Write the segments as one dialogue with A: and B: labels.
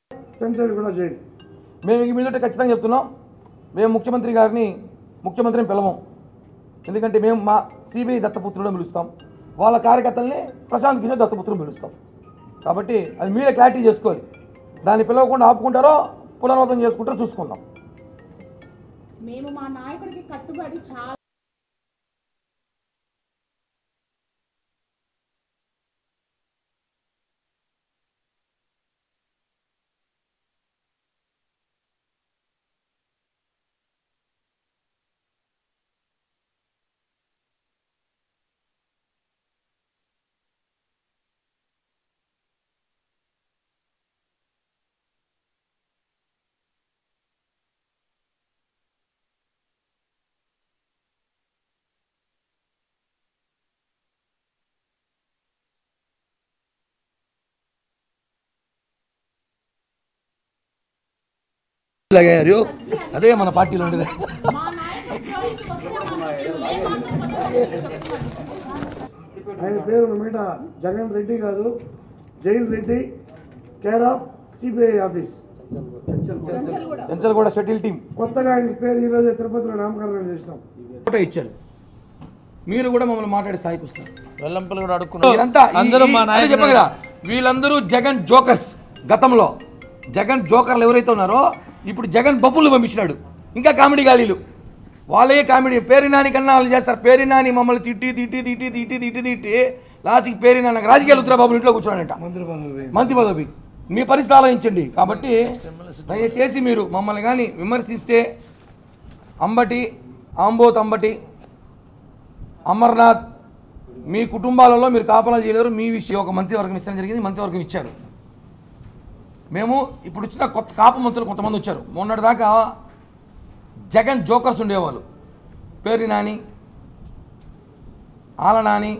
A: Pension కూడా చేయండి
B: మేము ఇంక మీదట ఖచ్చితంగా చెప్తున్నాం మేము ముఖ్యమంత్రి గారిని ముఖ్యమంత్రిని పిలవం ఎందుకంటే మేము మా సిబిఐ దత్తపుత్రుడు పిలుస్తాం వాళ్ళ కార్యకర్తల్ని ప్రశాంత్ కిషోర్ దత్తపుత్రుడు పిలుస్తాం కాబట్టి అది మీరే క్లారిటీ చేసుకోవాలి దాన్ని పిలవకుండా ఆపుకుంటారో పునరావృతం చేసుకుంటారో చూసుకుందాం
C: మేము మా నాయకుడికి కట్టుబడి చాలా
B: లాగారు అదే మన పార్టీలో ఉండేది
C: మా నాయకుడి జోలికి వస్తే మాకు ఏమాత్రం పట్టించుకోరు.
A: ఆయన పేరు మీట జగన్ రెడ్డి కాదు jail Reddy care of CBI office
B: చెంచల్ కూడా షటిల్ టీం
A: కొత్తగా ఆయన పేరు ఈరోజు తిరుపతిలో నామకరణం చేసినాం
B: ఫోటో ఇచ్చారు మీరు కూడా మమ్మల్ని మాట్లాడే స్థాయికి వస్తారు
D: వెల్లంపల్లి కూడా అడుక్కున్నారు
B: వీళ్ళంతా ఈ-
D: అందరూ మా
B: ఈ- అదే
D: నాయకులు
B: చెప్పాను కదా వీళ్ళందరూ జగన్ జోకర్స్ గతంలో జగన్ జోకర్లు ఎవరైతే ఉన్నారో ఇప్పుడు జగన్ బఫులు పంపించినాడు ఇంకా కామెడీ గాలీలు వాళ్ళే కామెడీ పేరు నాని కన్నా వాళ్ళు చేస్తారు పేరు నాని మమ్మల్ని తిట్టి తిట్టి తిట్టి తిట్టి తిట్టి తిట్టి లాస్ట్కి పేరు నాన్న రాజకీయాలు ఉత్తరా బాబు ఇంట్లో కూర్చోడంట
A: మంత్రి పదవి
B: మంత్రి పదవి మీ పరిస్థితి ఆలోచించండి కాబట్టి దయచేసి మీరు మమ్మల్ని కానీ విమర్శిస్తే అంబటి ఆంబోత్ అంబటి అమర్నాథ్ మీ కుటుంబాలలో మీరు కాపలా చేయలేరు మీ విషయం ఒక మంత్రివర్గం ఇచ్చడం జరిగింది మంత్రివర్గం ఇచ్చారు మేము ఇప్పుడు వచ్చిన కొత్త కాపు మంత్రులు కొంతమంది వచ్చారు మొన్నటిదాకా జగన్ జోకర్స్ ఉండేవాళ్ళు పేరు నాని ఆల నాని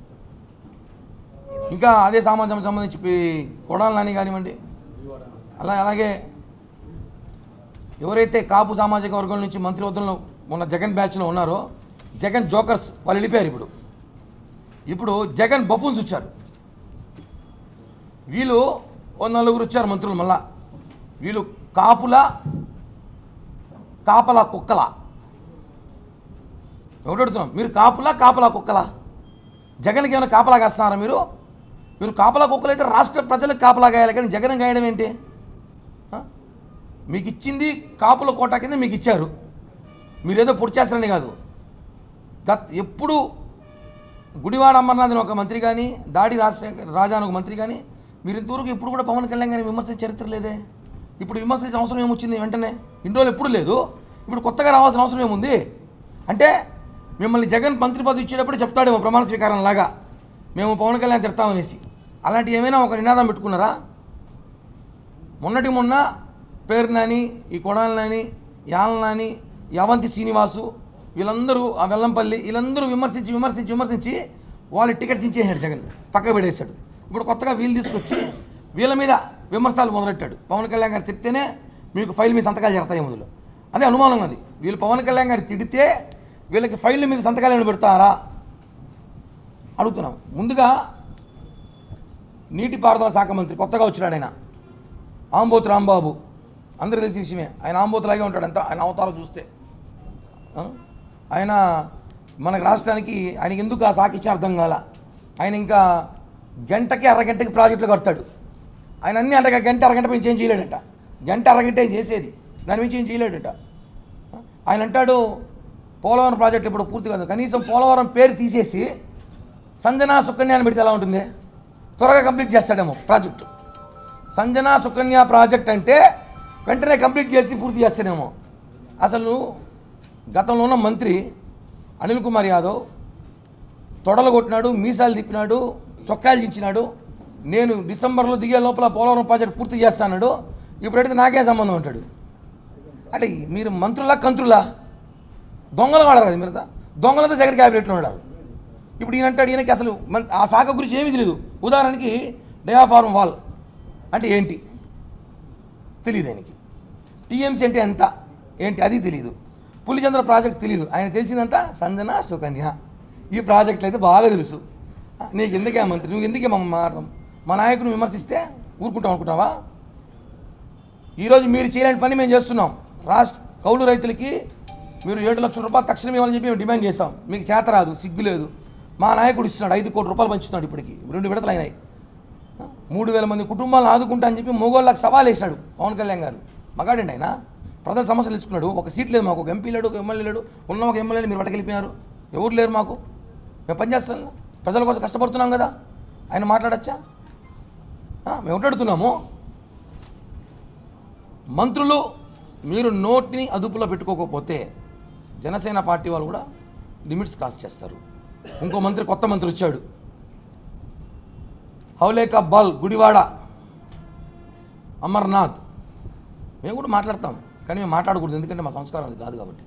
B: ఇంకా అదే సమాజం సంబంధించి పి- కొడాల నాని కానివ్వండి అలా అలాగే ఎవరైతే కాపు సామాజిక వర్గం నుంచి మంత్రివర్గంలో ఉన్న జగన్ బ్యాచ్లో ఉన్నారో జగన్ జోకర్స్ వాళ్ళు వెళ్ళిపోయారు ఇప్పుడు ఇప్పుడు జగన్ బఫూన్స్ వచ్చారు వీళ్ళు ఓ నలుగురు వచ్చారు మంత్రులు మళ్ళా వీళ్ళు కాపుల కాపల కుక్కల ఒకటి అడుగుతున్నాం మీరు కాపుల కాపల కుక్కల జగన్కి ఏమైనా కాపలా కాస్తున్నారా మీరు మీరు కాపలా కుక్కలు అయితే రాష్ట్ర ప్రజలకు కాపలా గాయాలి కానీ జగన్ గాయడం ఏంటి ఆ? మీకు ఇచ్చింది కాపుల కోట కింద మీకు ఇచ్చారు మీరేదో పొడి చేస్తారని కాదు గత ఎప్పుడు గుడివాడ అమర్నాథ్ అని ఒక మంత్రి కానీ దాడి రాజశేఖర్ రాజా అని ఒక మంత్రి కానీ మీరు ఇంతవరకు ఎప్పుడు కూడా పవన్ కళ్యాణ్ గారిని విమర్శించే చరిత్ర లేదే ఇప్పుడు విమర్శించే అవసరం ఏమొచ్చింది వెంటనే ఇన్ని రోజులు ఎప్పుడు లేదు ఇప్పుడు కొత్తగా రావాల్సిన అవసరం ఏముంది అంటే మిమ్మల్ని జగన్ మంత్రి పదవి ఇచ్చేటప్పుడు చెప్తాడేమో ప్రమాణ స్వీకారం లాగా మేము పవన్ కళ్యాణ్ తిడతామనేసి అలాంటి ఏమైనా ఒక నినాదం పెట్టుకున్నారా మొన్నటి మొన్న పేరు నాని ఈ కొడాలి నాని యాల నాని యవంతి శ్రీనివాసు వీళ్ళందరూ ఆ వెల్లంపల్లి వీళ్ళందరూ విమర్శించి విమర్శించి విమర్శించి వాళ్ళు టికెట్ దించేసాడు జగన్ పక్క పెట్టేశాడు ఇప్పుడు కొత్తగా వీళ్ళు తీసుకొచ్చి వీళ్ళ మీద విమర్శలు మొదలెట్టాడు పవన్ కళ్యాణ్ గారు తిడితేనే మీకు ఫైల్ మీద సంతకాలు చేరతాయి మొదలు అదే అనుమానం అది వీళ్ళు పవన్ కళ్యాణ్ గారు తిడితే వీళ్ళకి ఫైల్ మీద సంతకాలు ఏమైనా పెడతారా అడుగుతున్నాం ముందుగా నీటిపారుదల శాఖ మంత్రి కొత్తగా వచ్చినాడు ఆయన ఆంబోతు రాంబాబు అందరికీ తెలిసిన విషయమే ఆయన ఆంబోతులాగే ఉంటాడు అంతా ఆయన అవతారం చూస్తే ఆ? ఆయన మనకు రాష్ట్రానికి ఆయనకి ఎందుకు ఆ శాఖ ఇచ్చిన అర్థం కాల ఆయన ఇంకా గంటకి అరగంటకి ప్రాజెక్టులు కడతాడు ఆయన అన్ని అరగ గంట అరగంట మించి ఏం చేయలేడట గంట అరగంట ఏం చేసేది దాని మించి ఏం చేయలేడట ఆయన అంటాడు పోలవరం ప్రాజెక్ట్ ఇప్పుడు పూర్తి కాదు కనీసం పోలవరం పేరు తీసేసి సంజనా సుకన్య అని పెడితే ఎలా ఉంటుంది త్వరగా కంప్లీట్ చేస్తాడేమో ప్రాజెక్టు సంజనా సుకన్య ప్రాజెక్ట్ అంటే వెంటనే కంప్లీట్ చేసి పూర్తి చేస్తాడేమో అసలు గతంలో ఉన్న మంత్రి అనిల్ కుమార్ యాదవ్ తొడలు కొట్టినాడు మీసాలు తిప్పినాడు చొక్కాలు చించినాడు నేను డిసెంబర్లో దిగే లోపల పోలవరం ప్రాజెక్ట్ పూర్తి చేస్తాడు ఇప్పుడైతే నాకే సంబంధం అంటాడు అంటే మీరు మంత్రులా కంత్రులా దొంగలు వాడారు కదా మీరు దొంగలంతా జగన్ క్యాబినెట్లో ఉన్నారు ఇప్పుడు ఈయన అంటాడు ఈయనకి అసలు మన ఆ శాఖ గురించి ఏమీ తెలియదు ఉదాహరణకి డయాఫార్మ్ వాల్ అంటే ఏంటి తెలియదు ఆయనకి టీఎంసీ అంటే ఎంత ఏంటి అది తెలియదు పులిచంద్ర ప్రాజెక్ట్ తెలియదు ఆయన తెలిసిందంతా సంజన సుకన్య ఈ ప్రాజెక్టులు అయితే బాగా తెలుసు నీకు ఎందుకే మంత్రి నువ్వు ఎందుకే మా మాట మా నాయకుని విమర్శిస్తే ఊరుకుంటావు అనుకుంటావా ఈరోజు మీరు చేయలేని పని మేము చేస్తున్నాం రాష్ట్ర కౌలు రైతులకి మీరు ఏడు లక్షల రూపాయలు తక్షణం ఇవ్వాలని చెప్పి మేము డిమాండ్ చేస్తాం మీకు చేత రాదు సిగ్గు లేదు మా నాయకుడు ఇస్తున్నాడు ఐదు కోట్ల రూపాయలు పంచుతున్నాడు ఇప్పటికి రెండు విడతలు అయినాయి మూడు వేల మంది కుటుంబాలను ఆదుకుంటా అని చెప్పి మొగోళ్ళకి సవాల్ వేసినాడు పవన్ కళ్యాణ్ గారు మగాడండి ఆయన ప్రజల సమస్యలు తెలుసుకున్నాడు ఒక సీట్ లేదు మాకు ఒక ఎంపీ లేడు ఒక ఎమ్మెల్యే లేడు ఉన్న ఒక ఎమ్మెల్యే మీరు పట్టుకెళ్ళిపోయారు ఎవరు లేరు మాకు మేము పనిచేస్తాం ప్రజల కోసం కష్టపడుతున్నాం కదా ఆయన మాట్లాడచ్చా ఆ, మేము మాట్లాడుతున్నాము మంత్రులు మీరు నోటిని అదుపులో పెట్టుకోకపోతే జనసేన పార్టీ వాళ్ళు కూడా లిమిట్స్ క్రాస్ చేస్తారు ఇంకో మంత్రి కొత్త మంత్రి వచ్చాడు హౌలేక బాల్ గుడివాడ అమర్నాథ్ మేము కూడా మాట్లాడతాం కానీ మేము మాట్లాడకూడదు ఎందుకంటే మా సంస్కారం అది కాదు కాబట్టి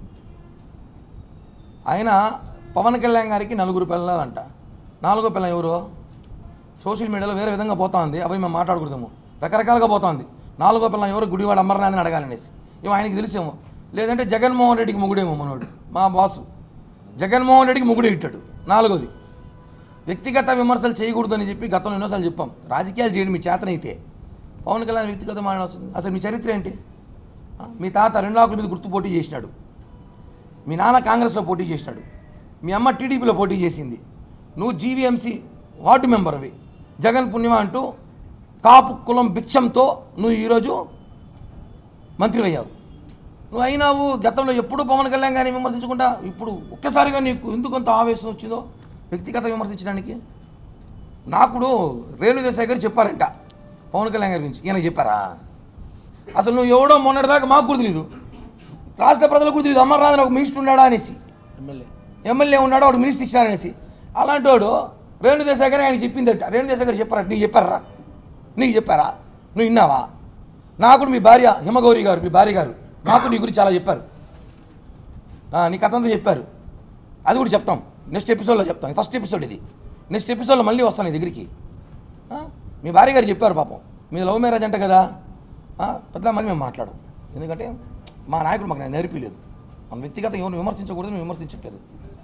B: ఆయన పవన్ కళ్యాణ్ గారికి నలుగురు పిల్లలంట నాలుగో పిల్ల ఎవరు సోషల్ మీడియాలో వేరే విధంగా పోతోంది అవి మేము మాట్లాడకూడదేమో రకరకాలుగా పోతోంది నాలుగో పిల్ల ఎవరు గుడివాడ అమర్నాథ్ని అడగాలనేసి ఏమో ఆయనకి తెలిసేమో లేదంటే జగన్మోహన్ రెడ్డికి ముగుడేమో మనోడు మా బాసు జగన్మోహన్ రెడ్డికి ముగుడే ఇట్టాడు నాలుగోది వ్యక్తిగత విమర్శలు చేయకూడదని చెప్పి గతంలో ఎన్నోసార్లు చెప్పాం రాజకీయాలు చేయడం మీ చేతనైతే పవన్ కళ్యాణ్ వ్యక్తిగత మాట్లాడుతుంది అసలు మీ చరిత్ర ఏంటి ఆ? మీ తాత రెండు ఆకుల మీద గుర్తు పోటీ చేసినాడు మీ నాన్న కాంగ్రెస్లో పోటీ చేసినాడు మీ అమ్మ టీడీపీలో పోటీ చేసింది నువ్వు జీవీఎంసీ వార్డు మెంబర్వి జగన్ పుణ్యమా అంటూ కాపు కులం భిక్షంతో నువ్వు ఈరోజు మంత్రి అయ్యావు నువ్వు అయినావు గతంలో ఎప్పుడు పవన్ కళ్యాణ్ గారిని విమర్శించకుండా ఇప్పుడు ఒక్కసారిగా నీకు ఎందుకు అంత ఆవేశం వచ్చిందో వ్యక్తిగత విమర్శించడానికి నాకుడు రేణుదేశాయ్ గారు చెప్పారంట పవన్ కళ్యాణ్ గారి గురించి ఈయన చెప్పారా అసలు నువ్వు ఎవడో మొన్నటిదాకా మాకు కూడా తెలియదు రాష్ట్ర ప్రజలకు కూడా తెలియదు అమర్నాథ్ ఒక మినిస్టర్ ఉన్నాడా అనేసి
D: ఎమ్మెల్యే
B: ఎమ్మెల్యే ఉన్నాడు వాడు మినిస్టర్ ఇచ్చినారనేసి అలాంటి వాడు రేణుదేశాయ్ గారు ఆయన చెప్పిందట రేణుదేశాయ్ గారు చెప్పారా నీకు చెప్పారా నీకు చెప్పారా నువ్వు విన్నావా నాకు కూడా మీ భార్య హిమగౌరి గారు మీ భార్య గారు నాకు నీ గురించి చాలా చెప్పారు ఆ, నీ కథ అంతా చెప్పారు అది కూడా చెప్తాం నెక్స్ట్ ఎపిసోడ్లో చెప్తాను ఫస్ట్ ఎపిసోడ్ ఇది నెక్స్ట్ ఎపిసోడ్లో మళ్ళీ వస్తాను నీ దగ్గరికి ఆ, మీ భార్య గారు చెప్పారు పాపం మీ లవ్ మ్యారేజ్ అంట కదా ఆ, పెద్ద మళ్ళీ మేము మాట్లాడు ఎందుకంటే మా నాయకుడు మాకు నేర్పిలేదు మన వ్యక్తిగత ఎవరిని విమర్శించకూడదు మేము విమర్శించట్లేదు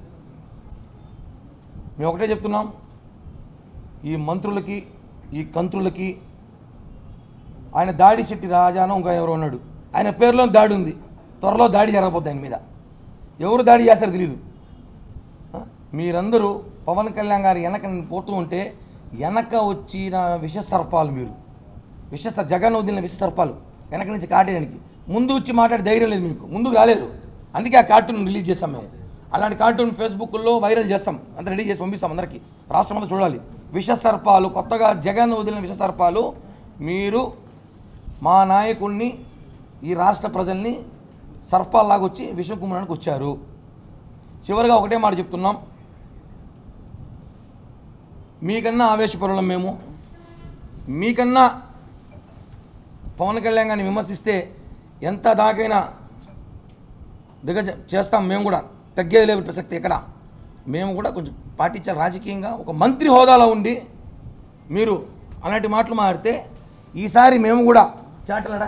B: మేము ఒకటే చెప్తున్నాం ఈ మంత్రులకి ఈ కంత్రులకి ఆయన దాడి శెట్టి రాజానో ఇంకా ఎవరో ఉన్నాడు ఆయన పేరులో దాడి ఉంది త్వరలో దాడి జరగబోద్ది ఆయన మీద ఎవరు దాడి చేస్తారో తెలియదు ఆ? మీరందరూ పవన్ కళ్యాణ్ గారి వెనక పోతూ ఉంటే వెనక వచ్చిన విష సర్పాలు మీరు విష స- జగన్ వదిలిన విష సర్పాలు వెనక నుంచి కాటేయడానికి ముందు వచ్చి మాట్లాడే ధైర్యం లేదు మీకు ముందుకు రాలేరు అందుకే ఆ కార్టూన్ రిలీజ్ చేస్తాం మేము అలాంటి కార్టూన్ ఫేస్బుక్లో వైరల్ చేస్తాం అంత రెడీ చేసి పంపిస్తాం అందరికీ రాష్ట్రం అంతా చూడాలి విష సర్పాలు కొత్తగా జగన్ వదిలిన విష సర్పాలు మీరు మా నాయకుడిని ఈ రాష్ట్ర ప్రజల్ని సర్పాల్లాగా వచ్చి విషం కుమ్మడానికి వచ్చారు చివరిగా ఒకటే మాట చెప్తున్నాం మీకన్నా ఆవేశపరులం మేము మీకన్నా పవన్ కళ్యాణ్ గారిని విమర్శిస్తే ఎంత దాకైనా దిగజ చేస్తాం మేము కూడా తగ్గేది లేదు ప్రసక్తి ఎక్కడ మేము కూడా కొంచెం పాటించాలి రాజకీయంగా ఒక మంత్రి హోదాలో ఉండి మీరు అలాంటి మాటలు మాడితే ఈసారి మేము కూడా చాటలడా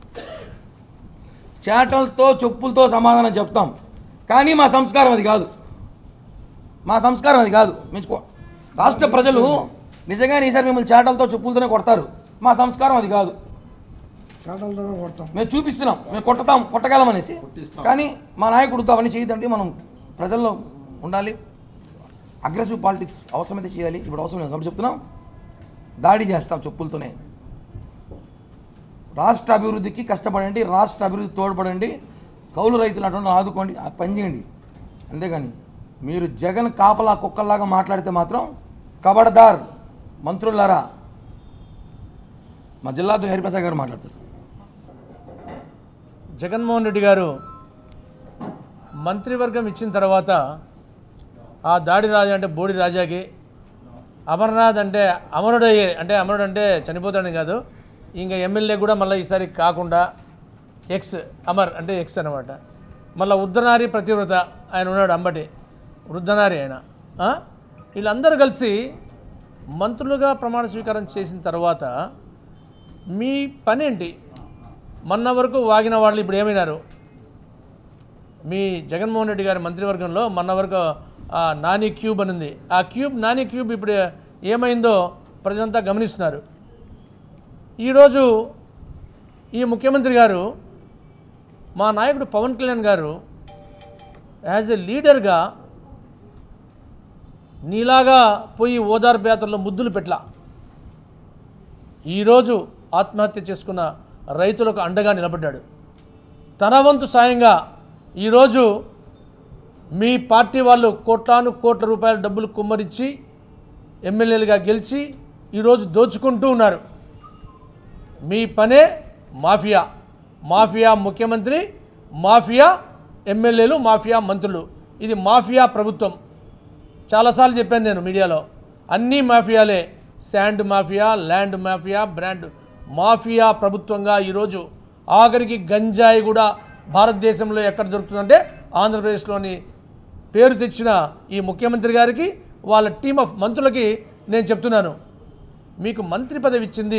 B: చేటలతో చెప్పులతో సమాధానం చెప్తాం కానీ మా సంస్కారం అది కాదు మా సంస్కారం అది కాదు మెచ్చుకో రాష్ట్ర ప్రజలు నిజంగానే ఈసారి మిమ్మల్ని చేటలతో చెప్పులతోనే కొడతారు మా సంస్కారం అది కాదు
A: చాటలతోనే కొడతాం
B: మేము చూపిస్తున్నాం మేము కొట్టతాం కొట్టగలం అనేసి కానీ మా నాయకుడితో అవన్నీ చేయదంటే మనం ప్రజల్లో ఉండాలి అగ్రెసివ్ పాలిటిక్స్ అవసరమైతే చేయాలి ఇప్పుడు అవసరం లేదు కాబట్టి చెప్తున్నాం దాడి చేస్తాం చెప్పులతోనే రాష్ట్ర అభివృద్ధికి కష్టపడండి రాష్ట్ర అభివృద్ధి తోడ్పడండి కౌలు రైతులు అటువంటి ఆదుకోండి ఆ పని చేయండి అంతేగాని మీరు జగన్ కాపలా కుక్కల్లాగా మాట్లాడితే మాత్రం కబడదార్ మంత్రులారా మా జిల్లాతో హరిప్రసాద్ గారు మాట్లాడతారు
D: జగన్మోహన్ రెడ్డి గారు మంత్రివర్గం ఇచ్చిన తర్వాత ఆ దాడి రాజా అంటే బోడి రాజాకి అమర్నాథ్ అంటే అమరుడయ్యే అంటే అమరుడు అంటే చనిపోతాడని కాదు ఇంకా ఎమ్మెల్యే కూడా మళ్ళీ ఈసారి కాకుండా ఎక్స్ అమర్ అంటే ఎక్స్ అనమాట మళ్ళీ ఉద్దనారి ప్రతివ్రత ఆయన ఉన్నాడు అంబటి వృద్ధనారి ఆయన ఆ? వీళ్ళందరూ కలిసి మంత్రులుగా ప్రమాణ స్వీకారం చేసిన తర్వాత మీ పనేంటి మొన్న వరకు వాగిన వాళ్ళు ఇప్పుడు ఏమైనారు మీ జగన్మోహన్ రెడ్డి గారి మంత్రివర్గంలో మొన్న వరకు ఆ నాని క్యూబ్ అని ఉంది ఆ క్యూబ్ నాని క్యూబ్ ఇప్పుడు ఏమైందో ప్రజలంతా గమనిస్తున్నారు ఈరోజు ఈ ముఖ్యమంత్రి గారు మా నాయకుడు పవన్ కళ్యాణ్ గారు యాజ్ ఎ లీడర్గా నీలాగా పోయి ఓదార్పు యాత్రలో ముద్దులు పెట్ల ఈరోజు ఆత్మహత్య చేసుకున్న రైతులకు అండగా నిలబడ్డాడు తన వంతు సాయంగా ఈరోజు మీ పార్టీ వాళ్ళు కోట్లాను కోట్ల రూపాయల డబ్బులు కుమ్మరించి ఎమ్మెల్యేలుగా గెలిచి ఈరోజు దోచుకుంటూ ఉన్నారు మీ పనే మాఫియా మాఫియా ముఖ్యమంత్రి మాఫియా ఎమ్మెల్యేలు మాఫియా మంత్రులు ఇది మాఫియా ప్రభుత్వం చాలాసార్లు చెప్పాను నేను మీడియాలో అన్నీ మాఫియాలే sand mafia land mafia brand mafia ప్రభుత్వంగా ఈరోజు ఆఖరికి గంజాయి కూడా భారతదేశంలో ఎక్కడ దొరుకుతుందంటే ఆంధ్రప్రదేశ్లోని పేరు తెచ్చిన ఈ ముఖ్యమంత్రి గారికి వాళ్ళ టీం ఆఫ్ మంత్రులకి నేను చెప్తున్నాను మీకు మంత్రి పదవి ఇచ్చింది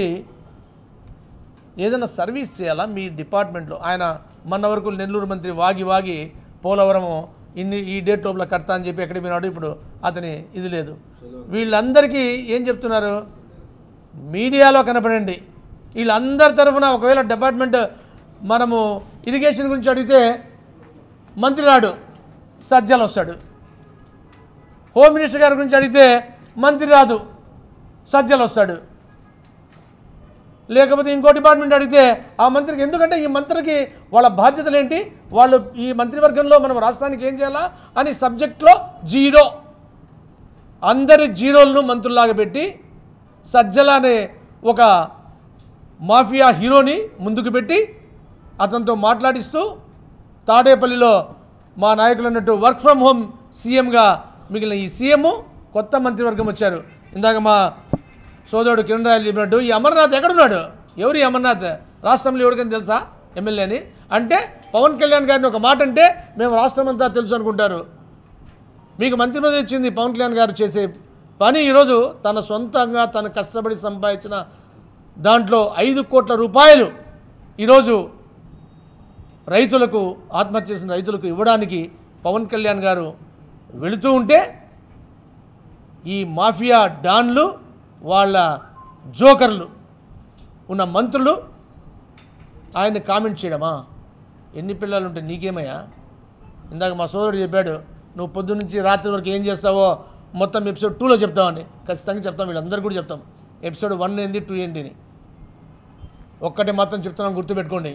D: ఏదైనా సర్వీస్ చేయాలా మీ డిపార్ట్మెంట్లో ఆయన మొన్న వరకు నెల్లూరు మంత్రి వాగి వాగి పోలవరం ఇన్ని ఈ డేట్ లోపల కడతా అని చెప్పి ఎక్కడ పోయినాడు ఇప్పుడు అతని ఇది లేదు వీళ్ళందరికీ ఏం చెప్తున్నారు మీడియాలో కనపడండి వీళ్ళందరి తరఫున ఒకవేళ డిపార్ట్మెంట్ మనము ఇరిగేషన్ గురించి అడిగితే మంత్రి రాడు సజ్జలు వస్తాడు హోమ్ మినిస్టర్ గారి గురించి అడిగితే మంత్రి రాదు సజ్జలు వస్తాడు లేకపోతే ఇంకో డిపార్ట్మెంట్ అడిగితే ఆ మంత్రికి ఎందుకంటే ఈ మంత్రికి వాళ్ళ బాధ్యతలు ఏంటి వాళ్ళు ఈ మంత్రివర్గంలో మనం రాష్ట్రానికి ఏం చేయాలా అని సబ్జెక్ట్లో జీరో అందరి జీరోలను మంత్రుల్లాగా పెట్టి సజ్జల అనే ఒక మాఫియా హీరోని ముందుకు పెట్టి అతనితో మాట్లాడిస్తూ తాడేపల్లిలో మా నాయకులు అన్నట్టు వర్క్ ఫ్రమ్ హోమ్ సీఎంగా మిగిలిన ఈ సీఎం కొత్త మంత్రివర్గం వచ్చారు ఇందాక మా సోదరుడు కిరణ్ రాయలు చెప్పినట్టు ఈ అమర్నాథ్ ఎక్కడున్నాడు ఎవరు ఈ అమర్నాథ్ రాష్ట్రంలో ఎవరికని తెలుసా ఎమ్మెల్యేని అంటే పవన్ కళ్యాణ్ గారిని ఒక మాట అంటే మేము రాష్ట్రం అంతా తెలుసు అనుకుంటారు మీకు మంత్రి పదవి ఇచ్చింది పవన్ కళ్యాణ్ గారు చేసే పని ఈరోజు తన సొంతంగా తన కష్టపడి సంపాదించిన దాంట్లో ఐదు కోట్ల రూపాయలు ఈరోజు రైతులకు ఆత్మహత్య చేసిన రైతులకు ఇవ్వడానికి పవన్ కళ్యాణ్ గారు వెళుతూ ఉంటే ఈ మాఫియా డాన్లు వాళ్ళ జోకర్లు ఉన్న మంత్రులు ఆయన కామెంట్ చేయడమా ఎన్ని పిల్లలు ఉంటే నీకేమయ్యా ఇందాక మా సోదరుడు చెప్పాడు నువ్వు పొద్దున్న నుంచి రాత్రి వరకు ఏం చేస్తావో మొత్తం ఎపిసోడ్ టూలో చెప్తామని ఖచ్చితంగా చెప్తాం వీళ్ళందరూ కూడా చెప్తాం ఎపిసోడ్ వన్ ఏంది టూ ఏంటి అని ఒక్కటి మాత్రం చెప్తున్నాం గుర్తుపెట్టుకోండి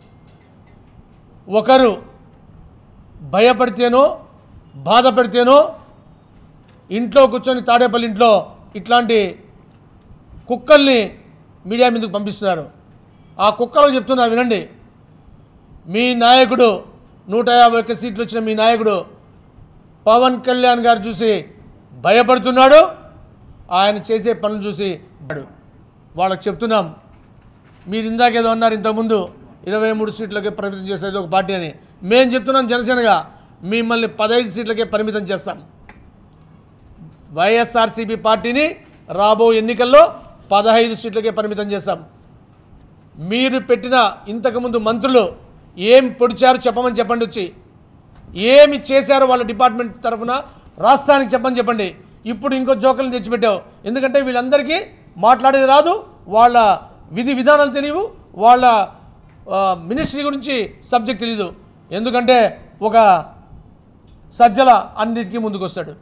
D: ఒకరు భయపడితేనో బాధపడితేనో ఇంట్లో కూర్చొని తాడేపల్లి ఇంట్లో ఇట్లాంటి కుక్కల్ని మీడియా మీదకు పంపిస్తున్నారు ఆ కుక్కలు చెప్తున్నా వినండి మీ నాయకుడు నూట యాభై ఒక్క సీట్లు వచ్చిన మీ నాయకుడు పవన్ కళ్యాణ్ గారు చూసి భయపడుతున్నాడు ఆయన చేసే పనులు చూసి వాళ్ళకి చెప్తున్నాం మీరు ఇందాకేదో అన్నారు ఇంతకుముందు ఇరవై మూడు సీట్లకే పరిమితం చేసేది ఒక పార్టీ అని మేము చెప్తున్నాం జనసేనగా మిమ్మల్ని పదహైదు సీట్లకే పరిమితం చేస్తాం వైఎస్ఆర్సీపీ పార్టీని రాబో ఎన్నికల్లో పదహైదు సీట్లకే పరిమితం చేస్తాం మీరు పెట్టిన ఇంతకుముందు మంత్రులు ఏం పొడిచారు చెప్పమని చెప్పండి వచ్చి ఏమి చేశారో వాళ్ళ డిపార్ట్మెంట్ తరఫున రాష్ట్రానికి చెప్పని చెప్పండి ఇప్పుడు ఇంకో జోకల్ని తెచ్చిపెట్టావు ఎందుకంటే వీళ్ళందరికీ మాట్లాడేది రాదు వాళ్ళ విధి విధానాలు తెలియవు వాళ్ళ ఆ, మినిస్ట్రీ గురించి సబ్జెక్ట్ తెలియదు ఎందుకంటే ఒక సజ్జల అన్నిటికీ ముందుకు వస్తాడు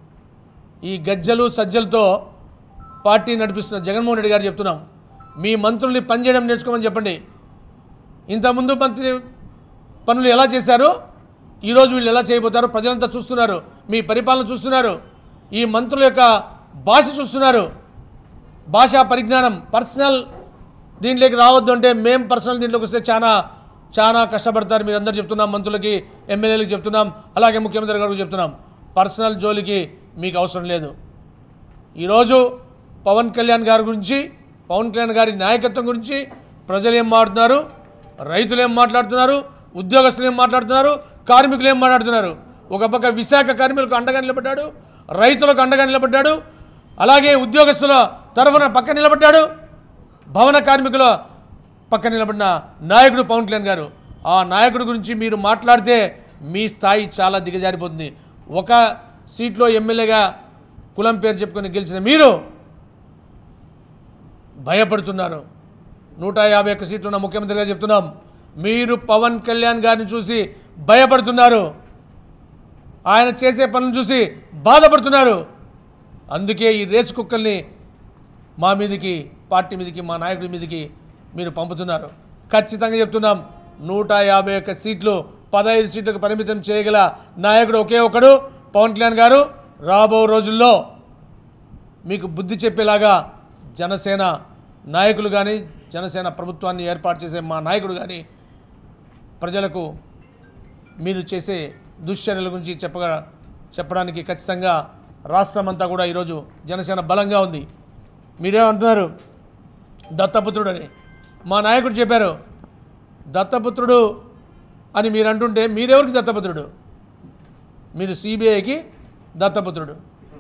D: ఈ గజ్జలు సజ్జలతో పార్టీ నడిపిస్తున్న జగన్మోహన్ రెడ్డి గారు చెప్తున్నాం మీ మంత్రుల్ని పనిచేయడం నేర్చుకోమని చెప్పండి ఇంతకుముందు మంత్రి పనులు ఎలా చేశారో ఈరోజు వీళ్ళు ఎలా చేయబోతారో ప్రజలంతా చూస్తున్నారు మీ పరిపాలన చూస్తున్నారు ఈ మంత్రుల యొక్క భాష చూస్తున్నారు భాషా పరిజ్ఞానం పర్సనల్ దీంట్లోకి రావద్దు అంటే మేం పర్సనల్ దీంట్లోకి వస్తే చాలా చాలా కష్టపడతారు మీరు అందరు చెప్తున్నాం మంత్రులకి ఎమ్మెల్యేలకు చెప్తున్నాం అలాగే ముఖ్యమంత్రి గారికి చెప్తున్నాం పర్సనల్ జోలికి మీకు అవసరం లేదు ఈరోజు పవన్ కళ్యాణ్ గారి గురించి పవన్ కళ్యాణ్ గారి నాయకత్వం గురించి ప్రజలు ఏం మాట్లాడుతున్నారు రైతులు ఏం మాట్లాడుతున్నారు ఉద్యోగస్తులు ఏం మాట్లాడుతున్నారు కార్మికులు ఏం మాట్లాడుతున్నారు ఒక పక్క విశాఖ కార్మికులకు అండగా నిలబడ్డాడు రైతులకు అండగా నిలబడ్డాడు అలాగే ఉద్యోగస్తుల తరఫున పక్క నిలబడ్డాడు భవన కార్మికుల పక్క నిలబడిన నాయకుడు పవన్ కళ్యాణ్ గారు ఆ నాయకుడి గురించి మీరు మాట్లాడితే మీ స్థాయి చాలా దిగజారిపోతుంది ఒక సీట్లో ఎమ్మెల్యేగా కులం పేరు చెప్పుకొని గెలిచిన మీరు భయపడుతున్నారు నూట యాభై ఒక్క సీట్లు ఉన్న ముఖ్యమంత్రిగా చెప్తున్నాం మీరు పవన్ కళ్యాణ్ గారిని చూసి భయపడుతున్నారు ఆయన చేసే పనులు చూసి బాధపడుతున్నారు అందుకే ఈ రేసు కుక్కల్ని మా మీదకి పార్టీ మీదకి మా నాయకుడి మీదకి మీరు పంపుతున్నారు ఖచ్చితంగా చెప్తున్నాం నూట యాభై ఒక్క సీట్లు పదహైదు సీట్లకు పరిమితం చేయగల నాయకుడు ఒకే ఒకడు పవన్ కళ్యాణ్ గారు రాబో రోజుల్లో మీకు బుద్ధి చెప్పేలాగా జనసేన నాయకులు కానీ జనసేన ప్రభుత్వాన్ని ఏర్పాటు చేసే మా నాయకుడు కానీ ప్రజలకు మీరు చేసే దుశ్చర్యల గురించి చెప్పగా చెప్పడానికి ఖచ్చితంగా రాష్ట్రం అంతా కూడా ఈరోజు జనసేన బలంగా ఉంది మీరేమంటున్నారు దత్తపుత్రుడు అని మా నాయకుడు చెప్పారు దత్తపుత్రుడు అని మీరు అంటుంటే మీరెవరికి దత్తపుత్రుడు మీరు సిబిఐకి దత్తపుత్రుడు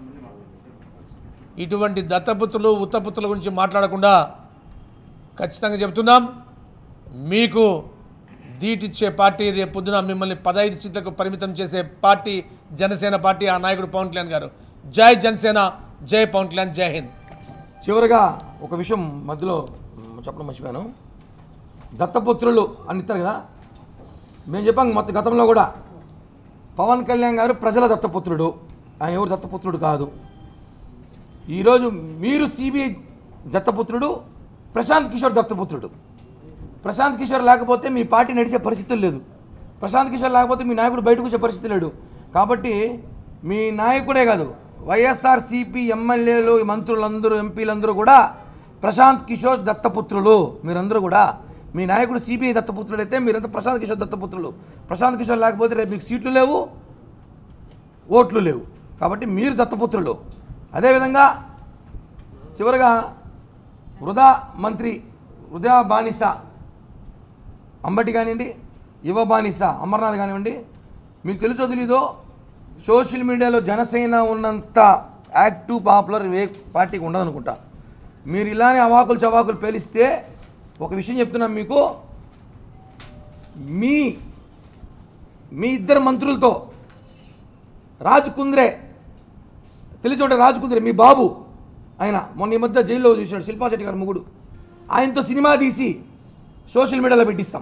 D: ఇటువంటి దత్తపుత్రులు ఉత్తపుత్రుల గురించి మాట్లాడకుండా ఖచ్చితంగా చెప్తున్నాం మీకు ధీటిచ్చే పార్టీ రేపు పొద్దున మిమ్మల్ని పదహైదు సీట్లకు పరిమితం చేసే పార్టీ జనసేన పార్టీ ఆ నాయకుడు పవన్ కళ్యాణ్ గారు జై జనసేన జై పవన్ కళ్యాణ్ జై హింద్
B: చివరగా ఒక విషయం మధ్యలో మ్, చెప్పడం మర్చిపోయాను దత్తపుత్రులు అని ఇస్తారు కదా మేము చెప్పాం మొత్తం గతంలో కూడా పవన్ కళ్యాణ్ గారు ప్రజల దత్తపుత్రుడు ఆయన ఎవరు దత్తపుత్రుడు కాదు ఈరోజు మీరు సిబిఐ దత్తపుత్రుడు ప్రశాంత్ కిషోర్ దత్తపుత్రుడు ప్రశాంత్ కిషోర్ లేకపోతే మీ పార్టీ నడిచే పరిస్థితులు లేదు ప్రశాంత్ కిషోర్ లేకపోతే మీ నాయకుడు బయటకు వచ్చే పరిస్థితి లేడు కాబట్టి మీ నాయకుడే కాదు వైఎస్ఆర్ సిపి ఎమ్మెల్యేలు మంత్రులందరూ ఎంపీలందరూ కూడా ప్రశాంత్ కిషోర్ దత్తపుత్రులు మీరందరూ కూడా మీ నాయకుడు సిపిఐ దత్తపుత్రుడు అయితే మీరంతా ప్రశాంత్ కిషోర్ దత్తపుత్రులు ప్రశాంత్ కిషోర్ లేకపోతే రేపు మీకు సీట్లు లేవు ఓట్లు లేవు కాబట్టి మీరు దత్తపుత్రులు అదేవిధంగా చివరగా వృధా మంత్రి వృధా బానిస అంబటి కానివ్వండి యువ బానిస అమర్నాథ్ కానివ్వండి మీకు తెలుసో తెలీదో సోషల్ మీడియాలో జనసేన ఉన్నంత యాక్టివ్ పాపులర్ ఏ పార్టీకి ఉండదనుకుంటా మీరు ఇలానే అవాకులు చవాకులు పేలిస్తే ఒక విషయం చెప్తున్నాం మీకు మీ మీ ఇద్దరు మంత్రులతో రాజ్ కుంద్రే తెలిసి ఉంటే రాజ్ కుంద్రే మీ బాబు ఆయన మొన్న ఈ మధ్య జైల్లో చూసాడు శిల్పా శెట్టి గారు ముగుడు ఆయనతో సినిమా తీసి సోషల్ మీడియాలో పెట్టిస్తాం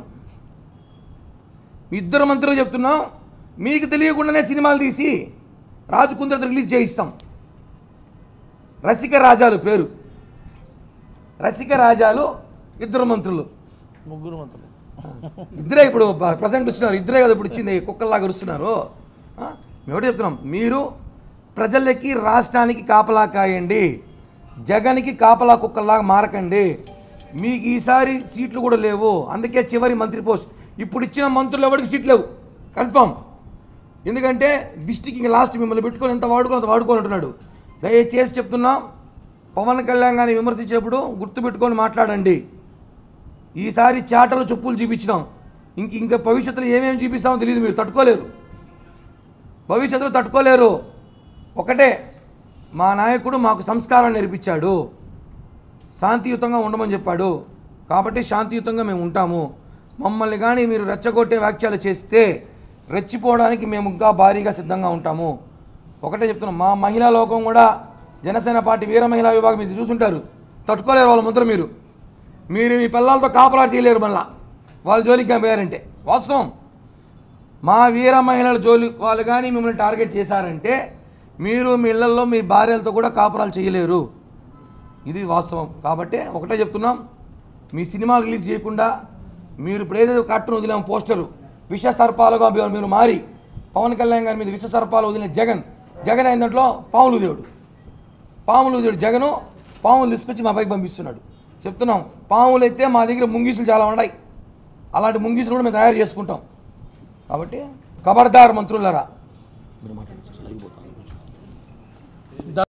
B: మీ ఇద్దరు మంత్రులు చెప్తున్నాం మీకు తెలియకుండానే సినిమాలు తీసి రాజు కుందరతో రిలీజ్ చేయిస్తాం రసిక రాజాలు పేరు రసిక రాజాలు ఇద్దరు మంత్రులు
D: ముగ్గురు మంత్రులు
B: ఇద్దరే ఇప్పుడు ప్రజెంట్ వచ్చినారు ఇద్దరే కదా ఇప్పుడు ఇచ్చింది కుక్కల్లాగా అరుస్తున్నారు ఆ? మేము ఒకటే చెప్తున్నాం మీరు ప్రజలకి రాష్ట్రానికి కాపలా కాయండి జగన్కి కాపలా కుక్కల్లాగా మారకండి మీకు ఈసారి సీట్లు కూడా లేవు అందుకే చివరి మంత్రి పోస్ట్ ఇప్పుడు ఇచ్చిన మంత్రులు ఎవరికి సీట్లు లేవు కన్ఫర్మ్ ఎందుకంటే డిస్టిక్ ఇంక లాస్ట్ మిమ్మల్ని పెట్టుకొని ఎంత వాడుకో అంత వాడుకోనంటున్నాడు దయచేసి చెప్తున్నాం పవన్ కళ్యాణ్ గారిని విమర్శించేప్పుడు గుర్తుపెట్టుకొని మాట్లాడండి ఈసారి చాటలు చెప్పులు చూపించినాం ఇంక ఇంకా భవిష్యత్తులో ఏమేమి చూపిస్తామో తెలియదు మీరు తట్టుకోలేరు భవిష్యత్తులో తట్టుకోలేరు ఒకటే మా నాయకుడు మాకు సంస్కారాన్ని నేర్పించాడు శాంతియుతంగా ఉండమని చెప్పాడు కాబట్టి శాంతియుతంగా మేము ఉంటాము మమ్మల్ని కానీ మీరు రెచ్చగొట్టే వ్యాఖ్యలు చేస్తే రెచ్చిపోవడానికి మేము ఇంకా భారీగా సిద్ధంగా ఉంటాము ఒకటే చెప్తున్నాం మా మహిళా లోకం కూడా జనసేన పార్టీ వీర మహిళా విభాగం మీరు చూసుంటారు తట్టుకోలేరు వాళ్ళ ముందర మీరు మీరు మీ పిల్లలతో కాపలాట చేయలేరు మళ్ళా వాళ్ళ జోలికి పోయారంటే వాస్తవం మా వీర మహిళల జోలి వాళ్ళు కానీ మిమ్మల్ని టార్గెట్ చేశారంటే మీరు మీ ఇళ్లలో మీ భార్యలతో కూడా కాపురాలు చేయలేరు ఇది వాస్తవం కాబట్టి ఒకటే చెప్తున్నాం మీ సినిమా రిలీజ్ చేయకుండా మీరు ఇప్పుడు ఏదైతే కట్టును వదిలాం పోస్టరు విష సర్పాలుగా మీరు- మీరు మారి పవన్ కళ్యాణ్ గారి మీద విష సర్పాలు వదిలిన జగన్ జగన్ అయిన దాంట్లో పాములు దేవుడు పాములు దేవుడు జగను పాములు తీసుకొచ్చి మా పైకి పంపిస్తున్నాడు చెప్తున్నాం పాములు అయితే మా దగ్గర ముంగీసులు చాలా ఉన్నాయి అలాంటి ముంగీసులు కూడా మేము తయారు చేసుకుంటాం కాబట్టి ఖబర్దార్ మంత్రులరా మీరు మాట్లాడండి.